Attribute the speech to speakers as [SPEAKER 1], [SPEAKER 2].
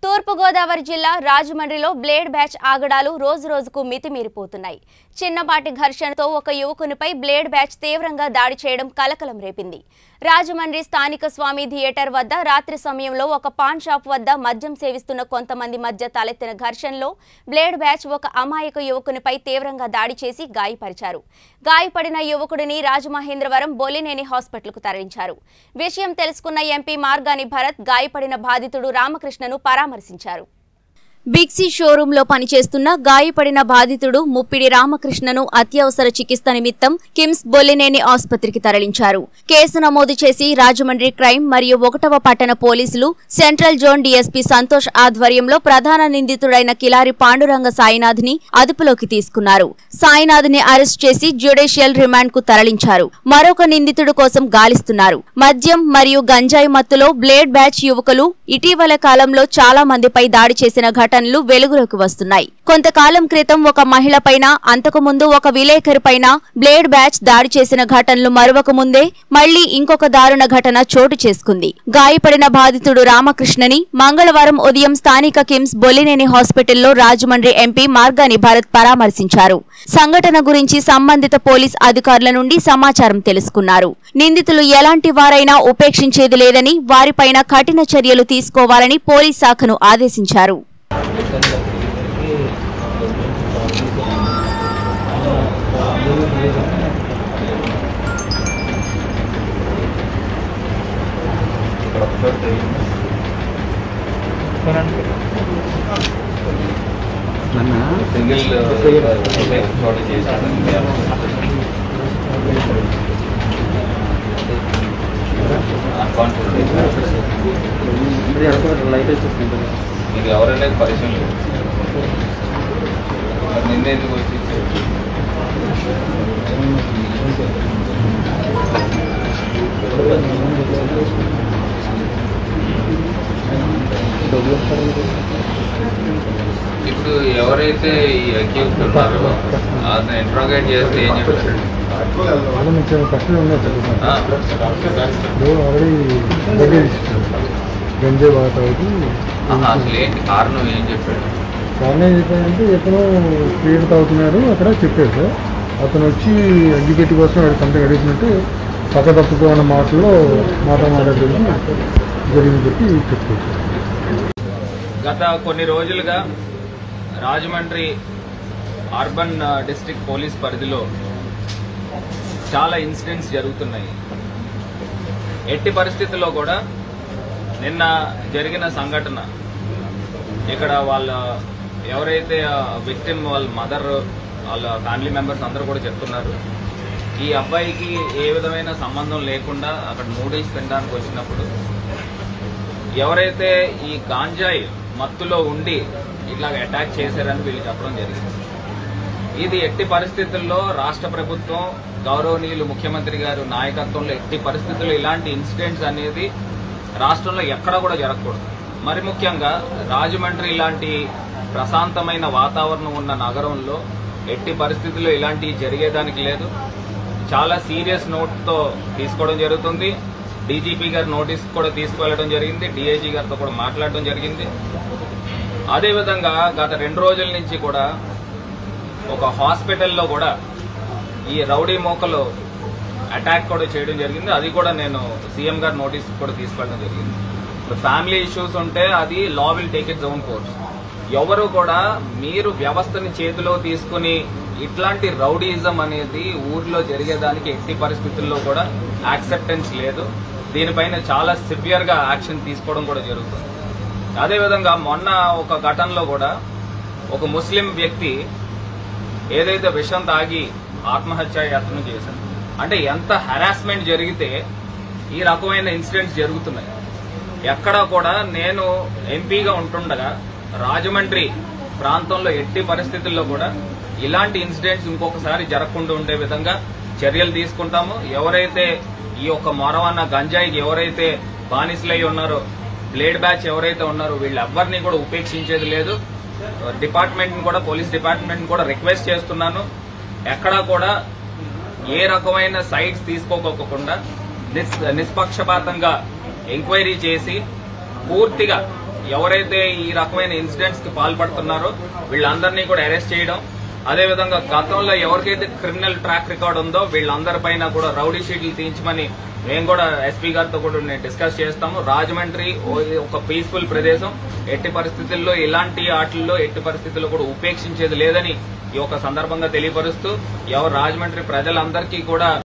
[SPEAKER 1] తూర్పుగోదావరి జిల్లా రాజమండ్రిలో blade batch ఆగడాలు రోజు రోజుకు మితిమీరిపోతున్నాయి చిన్నపాటి ఘర్షణతో ఒక యువకునిపై బ్లేడ్ బ్యాచ్ తీవ్రంగా దాడి చేయడం కలకలం రేపింది రాజమండ్రి స్థానిక స్వామి థియేటర్ వద్ద రాత్రి సమయంలో ఒక పాన్ షాప్ వద్ద మద్యం సేవిస్తున్న కొంతమంది మధ్య తలెత్తిన ఘర్షణలో బ్లేడ్ బ్యాచ్ ఒక అమాయక యువకునిపై తీవ్రంగా దాడి చేసి గాయపరిచారు గాయపడిన యువకుడిని రాజమహేంద్రవరం బొలినేని హాస్పిటల్కు తరలించారు విషయం తెలుసుకున్న ఎంపీ మార్గాని భరత్ గాయపడిన బాధితుడు రామకృష్ణను పరామర్శించారు బిగ్సీ షోరూంలో పనిచేస్తున్న గాయపడిన బాధితుడు ముప్పిడి రామకృష్ణను అత్యవసర చికిత్స నిమిత్తం కిమ్స్ బొల్లినేని ఆసుపత్రికి తరలించారు కేసు నమోదు చేసి రాజమండ్రి క్రైమ్ మరియు ఒకటవ పట్టణ పోలీసులు సెంట్రల్ జోన్ డీఎస్పీ సంతోష్ ఆధ్వర్యంలో ప్రధాన నిందితుడైన కిలారి పాండురంగ సాయినాథ్ని అదుపులోకి తీసుకున్నారు సాయినాథ్ని అరెస్ట్ చేసి జ్యుడిషియల్ రిమాండ్ కు తరలించారు మరొక నిందితుడు కోసం గాలిస్తున్నారు మద్యం మరియు గంజాయి మత్తులో బ్లేడ్ బ్యాచ్ యువకులు ఇటీవల కాలంలో చాలా మందిపై దాడి చేసిన ఘటనలు వెలుగులోకి వస్తున్నాయి కొంతకాలం క్రితం ఒక మహిళ పైన అంతకుముందు ఒక విలేకరి పైన బ్లేడ్ బ్యాచ్ దాడి చేసిన ఘటనలు మరొక ముందే మళ్లీ ఇంకొక దారుణ ఘటన చోటు చేసుకుంది గాయపడిన బాధితుడు రామకృష్ణని మంగళవారం ఉదయం స్థానిక కిమ్స్ బొలినేని హాస్పిటల్లో రాజమండ్రి ఎంపీ మార్గాని భరత్ పరామర్శించారు సంఘటన గురించి సంబంధిత పోలీస్ అధికారుల నుండి సమాచారం తెలుసుకున్నారు నిందితులు ఎలాంటి వారైనా ఉపేక్షించేది లేదని వారిపైన కఠిన చర్యలు తీసుకోవాలని పోలీస్ శాఖను ఆదేశించారు
[SPEAKER 2] సింగిల్ చోట చేశాడు మీకు ఎవరైనా పరిచయం లేదు మరి నిన్న ఎందుకు వచ్చి ఇప్పుడు ఎవరైతే ఈ అక్యూజ్ ఉన్నారో అతను ఇంట్రోగేట్ చేస్తే ఏం చెప్తారు
[SPEAKER 3] వాళ్ళు మీకు కష్టం ఉన్నాయి సార్
[SPEAKER 2] ఆ,
[SPEAKER 3] ఇప్పుడు ఆల్రెడీ బడ్డీ గంజే బాగా తాగుతూ
[SPEAKER 2] ఆహా, అసలు ఏంటి కారణం ఏం చెప్పాడు
[SPEAKER 3] కారణం ఏం చెప్పాడంటే ఎతను స్పీడ్ తాగుతున్నాడు అక్కడ చెప్పాడు సార్ అతను వచ్చి అడ్యుకేట్ కోసం వాడు సంతకం అడిగినట్టు పక్క తప్పుకో అన్న మాటలో మాట మాట్లాడేది జరిగింది చెప్పి చెప్పుకోవచ్చు
[SPEAKER 2] గత కొన్ని రోజులుగా రాజమండ్రి అర్బన్ డిస్ట్రిక్ట్ పోలీస్ పరిధిలో చాలా ఇన్సిడెంట్స్ జరుగుతున్నాయి ఎట్టి పరిస్థితుల్లో కూడా నిన్న జరిగిన సంఘటన ఇక్కడ వాళ్ళ ఎవరైతే విక్టిమ్ వాళ్ళ మదర్ వాళ్ళ ఫ్యామిలీ మెంబర్స్ అందరూ కూడా చెప్తున్నారు ఈ అబ్బాయికి ఏ విధమైన సంబంధం లేకుండా అక్కడ నూడిల్స్ తినడానికి వచ్చినప్పుడు ఎవరైతే ఈ గాంజాయి మత్తులో ఉండి ఇట్లా అటాక్ చేశారని వీళ్ళు చెప్పడం జరిగింది ఇది ఎట్టి పరిస్థితుల్లో రాష్ట్ర ప్రభుత్వం గౌరవనీయులు ముఖ్యమంత్రి గారు నాయకత్వంలో ఎట్టి పరిస్థితుల్లో ఇలాంటి ఇన్సిడెంట్స్ అనేది రాష్ట్రంలో ఎక్కడ కూడా జరగకూడదు మరి ముఖ్యంగా రాజమండ్రి ఇలాంటి ప్రశాంతమైన వాతావరణం ఉన్న నగరంలో ఎట్టి పరిస్థితుల్లో ఇలాంటివి జరిగేదానికి లేదు చాలా సీరియస్ నోట్తో తీసుకోవడం జరుగుతుంది డీజీపీ గారి నోటీస్ కూడా తీసుకువెళ్ళడం జరిగింది డిఐజీ గారితో కూడా మాట్లాడడం జరిగింది అదేవిధంగా గత రెండు రోజుల నుంచి కూడా ఒక హాస్పిటల్లో కూడా ఈ రౌడీ మోకలు అటాక్ కూడా చేయడం జరిగింది అది కూడా నేను సీఎం గారి నోటీస్ కూడా తీసుకెళ్ళడం జరిగింది ఇప్పుడు ఫ్యామిలీ ఇష్యూస్ ఉంటే అది law will take its own course ఎవరు కూడా మీరు వ్యవస్థని చేతిలో తీసుకుని ఇట్లాంటి రౌడీయిజం అనేది ఊర్లో జరిగేదానికి ఎట్టి పరిస్థితుల్లో కూడా యాక్సెప్టెన్స్ లేదు దీనిపైన చాలా సివియర్ గా యాక్షన్ తీసుకోవడం కూడా జరుగుతుంది అదేవిధంగా మొన్న ఒక ఘటనలో కూడా ఒక ముస్లిం వ్యక్తి ఏదైతే విషం తాగి ఆత్మహత్య యత్నం చేశారు అంటే ఎంత హెరాస్మెంట్ జరిగితే ఈ రకమైన ఇన్సిడెంట్స్ జరుగుతున్నాయి ఎక్కడా కూడా నేను ఎంపీగా ఉంటుండగా రాజమండ్రి ప్రాంతంలో ఎట్టి పరిస్థితుల్లో కూడా ఇలాంటి ఇన్సిడెంట్స్ ఇంకొకసారి జరగకుండా ఉండే విధంగా చర్యలు తీసుకుంటాము ఎవరైతే ఈ యొక్క మొరవన్న గంజాయికి ఎవరైతే బానిసలై ఉన్నారో బ్లేడ్ బ్యాచ్ ఎవరైతే ఉన్నారో వీళ్ళెవ్వరిని కూడా ఉపేక్షించేది లేదు డిపార్ట్మెంట్ కూడా పోలీస్ డిపార్ట్మెంట్ కూడా రిక్వెస్ట్ చేస్తున్నాను ఎక్కడా కూడా ఏ రకమైన సైట్స్ తీసుకోకోకుండా నిస్- నిష్పక్షపాతంగా ఎంక్వైరీ చేసి పూర్తిగా ఎవరైతే ఈ రకమైన ఇన్సిడెంట్స్ కి పాల్పడుతున్నారో వీళ్ళందరినీ కూడా అరెస్ట్ చేయడం అదేవిధంగా గతంలో ఎవరికైతే క్రిమినల్ ట్రాక్ రికార్డ్ ఉందో వీళ్ళందరిపైన కూడా రౌడీ షీట్లు తీయించమని మేము కూడా ఎస్పీ గారితో కూడా నేను డిస్కస్ చేస్తాము రాజమండ్రి ఓ- ఒక పీస్ఫుల్ ప్రదేశం ఎట్టి పరిస్థితుల్లో ఇలాంటి ఆటల్లో ఎట్టి పరిస్థితుల్లో కూడా ఉపేక్షించేది లేదని ఈ ఒక సందర్భంగా తెలియపరుస్తూ ఎవరు రాజమండ్రి ప్రజలందరికీ కూడా